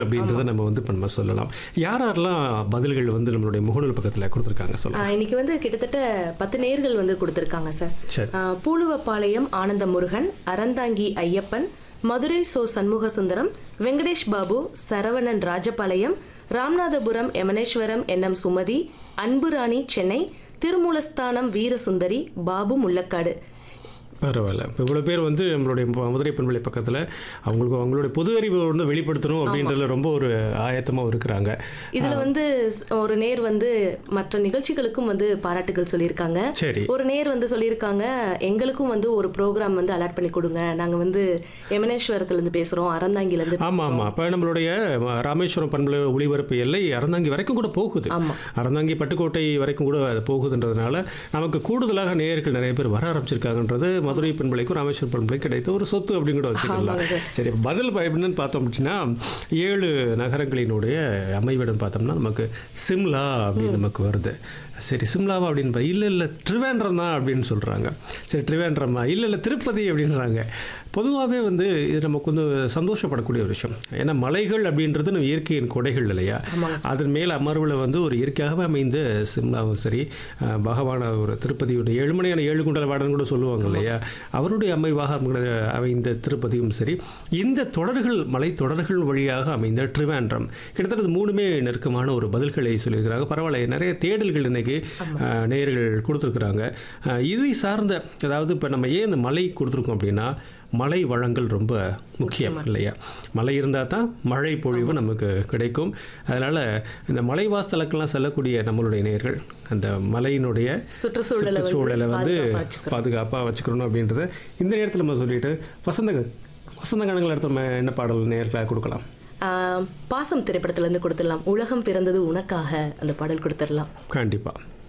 அப்படின்றத நம்ம வந்து இப்போ நம்ம சொல்லலாம் யார் யாரெல்லாம் பதில்கள் வந்து நம்மளுடைய முகநூல் பக்கத்தில் கொடுத்துருக்காங்க சொல்லலாம் ஆஹ் இன்னைக்கு வந்து கிட்டத்தட்ட பத்து நேர்கள் வந்து கொடுத்துருக்காங்க சார் சரி ஆஹ் பூலுவப்பாளையம் ஆனந்த முருகன் அறந்தாங்கி ஐயப்பன் மதுரை சோ சண்முக சுந்தரம் வெங்கடேஷ் பாபு சரவணன் ராஜபாளையம் ராமநாதபுரம் எமனேஸ்வரம் என்எம் சுமதி அன்புராணி சென்னை திருமூலஸ்தானம் வீரசுந்தரி பாபு முள்ளக்காடு பரவாயில்ல இப்போ இவ்வளோ பேர் வந்து நம்மளுடைய ம- மதுரை பண்பலை பக்கத்தில் அவங்களுக்கு அவங்களுடைய பொது அறிவை வந்து வெளிப்படுத்தணும் அப்படின்றதுல ரொம்ப ஒரு ஆயத்தமாக இருக்கிறாங்க இதுல வந்து ஸ்- ஒரு நேர் வந்து மற்ற நிகழ்ச்சிகளுக்கும் வந்து பாராட்டுகள் சொல்லியிருக்காங்க சரி ஒரு நேர் வந்து சொல்லியிருக்காங்க எங்களுக்கும் வந்து ஒரு ப்ரோக்ராம் வந்து அலாட் பண்ணி கொடுங்க நாங்க வந்து எமனேஸ்வரத்துல இருந்து பேசுறோம் அறந்தாங்கில இருந்து ஆமாம் ஆமாம் அப்போ நம்மளுடைய ம- ராமேஸ்வரம் பண்பலை ஒளிபரப்பு எல்லை அறந்தாங்கி வரைக்கும் கூட போகுது ஆமா அறந்தாங்கி பட்டுக்கோட்டை வரைக்கும் கூட அது போகுதுன்றதுனால நமக்கு கூடுதலாக நேயர்கள் நிறைய பேர் வர ஆரம்பிச்சிருக்காங்கன்றது மதுரை பண்பலைக்கும் ராமேஸ்வரம் பண்பலைக்கும் கிடைத்த ஒரு சொத்து அப்படின்னு கூட வச்சுக்கலாம் ஆமாங்க சார். சரி பதில் ப- எப்படின்னு பார்த்தோம் அப்படின்னா ஏழு நகரங்களினுடைய அமைவிடம் பார்த்தோம்னா நமக்கு சிம்லா அப்படின்னு நமக்கு வருது சரி சிம்லாவா அப்படின்னு பா- இல்லை இல்லை ட்ரிவேண்ட்ரம் தான் அப்படின்னு சொல்கிறாங்க சரி ட்ரிவேண்ட்ரமா இல்லை இல்லை திருப்பதி அப்படின்றாங்க பொதுவாகவே வந்து இது நமக்கு வந்து சந்தோஷப்படக்கூடிய ஒரு விஷயம் ஏன்னா மலைகள் அப்படின்றது நம்ம இயற்கையின் கொடைகள் இல்லையா ஆமாங்க அதன் மேல் அமர்வில் வந்து ஒரு இயற்கையாகவே அமைந்த சிம்லாவும் சரி அஹ், பகவான ஒரு திருப்பதியுடைய ஏழுமலையான ஏழு குண்டல வாடன் கூட சொல்லுவாங்க இல்லையா அவருடைய அமைவாக அமைந்த- அமைந்த திருப்பதியும் சரி இந்த தொடர்கள் மலை தொடர்கள் வழியாக அமைந்த ட்ரிவாண்ட்ரம் கிட்டத்தட்ட இது மூணுமே நெருக்கமான ஒரு பதில்களை சொல்லியிருக்கிறாங்க பரவாயில்ல நிறைய தேடல்கள் இன்னைக்கு அஹ், நேயர்கள் கொடுத்துருக்குறாங்க அஹ், இதை சார்ந்த அதாவது இப்போ நம்ம ஏன் இந்த மலை கொடுத்துருக்கோம் அப்படின்னா மழை வளங்கள் ரொம்ப முக்கியம் இல்லையா மழை இருந்தால் தான் மழை பொழிவு நமக்கு கிடைக்கும் அதனால் இந்த மலை வாசலுக்கெல்லாம் செல்லக்கூடிய நம்மளுடைய நேயர்கள் அந்த மலையினுடைய சுற்றுச்சூழலை வந்து சுற்றுச்சூழலை வந்து பாதுகாப்பா வச்சுக்கணும். பாதுகாப்பாக வச்சுக்கணும் அப்படின்றத இந்த நேரத்தில் நம்ம சொல்லிட்டு வசந்த வசந்த கணங்கள் அடுத்து நம்ம என்ன பாடல் நேர்களாக கொடுக்கலாம் ஆஹ் பாசம் திரைப்படத்துல இருந்து கொடுத்துடலாம் உலகம் பிறந்தது உனக்காக அந்த பாடல் கொடுத்துடலாம் கண்டிப்பாக